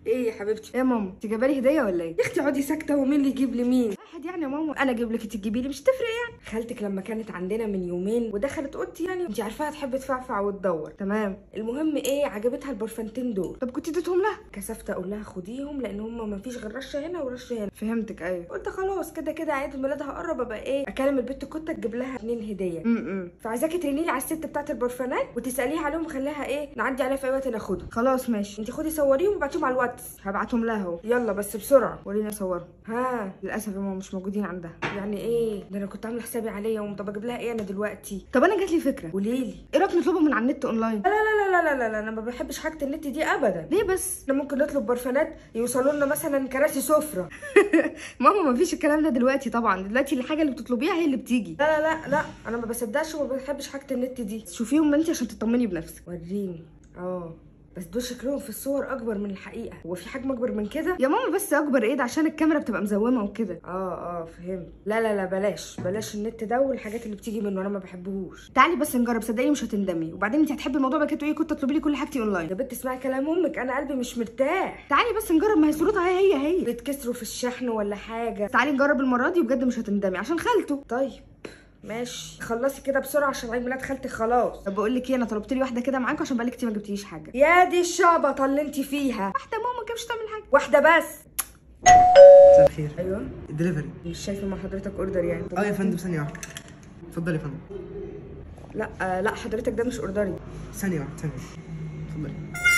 ايه يا حبيبتي ايه يا ماما انت جايبه لي هديه ولا ايه يا اختي اقعدي ساكته ومين اللي يجيب لمين واحد يعني يا ماما انا اجيب لك انت تجيبي لي مش تفرق يعني خالتك لما كانت عندنا من يومين ودخلت اوضتي يعني انت عارفاها تحب تفعفع وتدور تمام المهم ايه عجبتها البرفانتين دول طب كنت اديتهم لها كسفت اقول لها خديهم لان هم ما فيش غير رشه هنا ورشه هنا فهمتك ايوه قلت خلاص كده كده عيد ميلادها قرب ابقى ايه اكلم البت كنت تجيب لها اتنين هديه امم فعايزاكي ترني لي على الست بتاعت البرفانات وتساليها عليهم وخليها ايه نعدي عليها في اي وقت ناخدهم خلاص ماشي انت خدي صوريهم وبعتيهم على الواتس هبعتهم لها اهو يلا بس بسرعه وريني اصورهم ها للاسف يا ماما مش موجودين عندها يعني ايه ده انا كنت عامله حسابي عليهم طب اجيب لها ايه انا دلوقتي طب انا جات لي فكره قولي لي ايه رايك نطلبهم من على النت اونلاين لا لا لا لا لا لا لا انا ما بحبش حاجه النت دي ابدا ليه بس احنا ممكن نطلب برفانات يوصلوا لنا مثلا كراسي سفره ماما ما فيش الكلام ده دلوقتي طبعا دلوقتي الحاجه اللي بتطلبيها هي اللي بتيجي لا لا لا لا انا ما بصدقش وما بحبش حاجه النت دي شوفيهم انت عشان تطمني بنفسك وريني اه بس دول شكلهم في الصور اكبر من الحقيقه هو في حجم اكبر من كده يا ماما بس اكبر ايه ده عشان الكاميرا بتبقى مزومه وكده اه اه فهمت لا لا لا بلاش بلاش النت ده والحاجات اللي بتيجي منه انا ما بحبهوش تعالي بس نجرب صدقيني مش هتندمي وبعدين انت هتحبي الموضوع بقى كده تقولي كنت تطلبي لي كل حاجتي اونلاين يا بنت اسمعي كلام امك انا قلبي مش مرتاح تعالي بس نجرب ما هي صورتها هي هي هي بيتكسروا في الشحن ولا حاجه تعالي نجرب المره دي وبجد مش هتندمي عشان خالته طيب ماشي خلصي كده بسرعه عشان عيد ميلاد خالتي خلاص طب بقول لك ايه انا طلبت لي واحده كده معاكم عشان بقالك كتير ما جبتيش حاجه يا دي الشعبطه اللي انت فيها واحده ماما كده مش تعمل حاجه واحده بس مساء الخير ايوه الدليفري مش شايفه مع حضرتك اوردر يعني اه يا فندم ثانية واحدة اتفضلي يا فندم لا آه لا حضرتك ده مش اوردري ثانية واحدة ثانية اتفضلي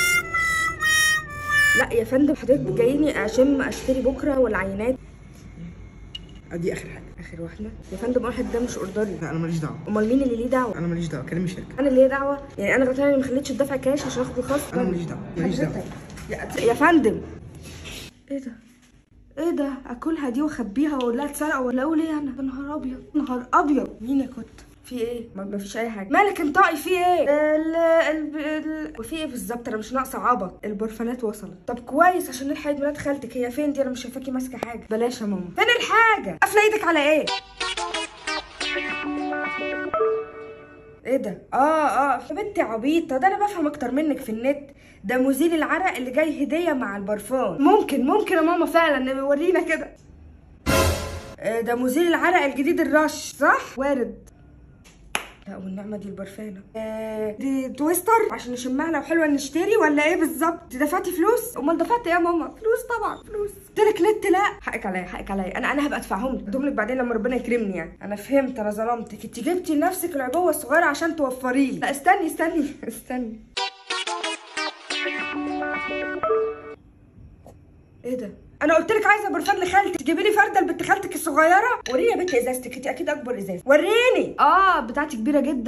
لا يا فندم حضرتك جايني اشم اشتري بكره والعينات ادي اخر حاجة اخر واحده يا فندم واحد ده مش اوردري لا انا ماليش دعوة امال مين اللي ليه دعوه انا ماليش دعوة كلمي الشركة انا اللي ليه دعوه يعني انا غلطانه اني ما خليتش الدفع كاش عشان اخد الخاص انا ماليش دعوة ماليش دعوة يا, يا فندم ايه ده ايه ده اكلها دي واخبيها واقول لها اتسرق ولا اقول ايه انا يا نهار ابيض نهار ابيض مين يا كنت في ايه ما ما فيش اي حاجه مالك انطقي في ايه ال ال ال وفي ايه بالظبط انا مش ناقصه عبط البرفانات وصلت طب كويس عشان نلحق عيد ميلاد خالتك هي فين دي انا مش شايفاكي ماسكه حاجه بلاش يا ماما فين الحاجه قافله ايدك على ايه ايه ده اه اه يا بنتي عبيطه ده انا بفهم اكتر منك في النت ده مزيل العرق اللي جاي هديه مع البرفان ممكن ممكن يا ماما فعلا ورينا كده آه، ده مزيل العرق الجديد الرش صح وارد لا والنعمه دي البرفانه آه دي تويستر عشان نشمها لو حلوه نشتري ولا ايه بالظبط دي دفعتي فلوس امال دفعت ايه يا ماما فلوس طبعا فلوس قلت لك نت لا حقك عليا حقك عليا انا انا هبقى ادفعهم لك ادهم لك بعدين لما ربنا يكرمني يعني انا فهمت انا ظلمتك انت جبتي لنفسك العبوه الصغيره عشان توفري لي لا استني استني استني ايه ده انا قلت لك عايزه برفان لخالتي تجيبي لي فرده لبنت خالتك الصغيره وريني يا بنت ازازتك انت اكيد اكبر ازازه وريني اه بتاعتي كبيره جدا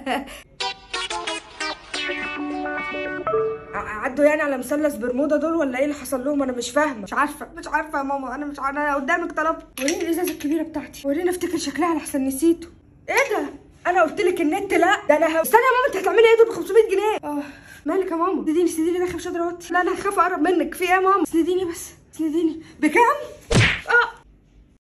ع- عدوا يعني على مثلث برمودا دول ولا ايه اللي حصل لهم انا مش فاهمه مش عارفه مش عارفه يا ماما انا مش عارفة. انا قدامك طلبت وريني الازازه الكبيره بتاعتي وريني افتكر شكلها لحسن نسيته ايه ده انا قلت لك النت لا ده انا ه... استني يا ماما انت هتعملي ايه دول ب 500 جنيه اه مالك يا ماما سنديني سنديني داخل مش قادره اوطي لا انا هخاف اقرب منك في ايه يا ماما سنديني بس سنديني بكام اه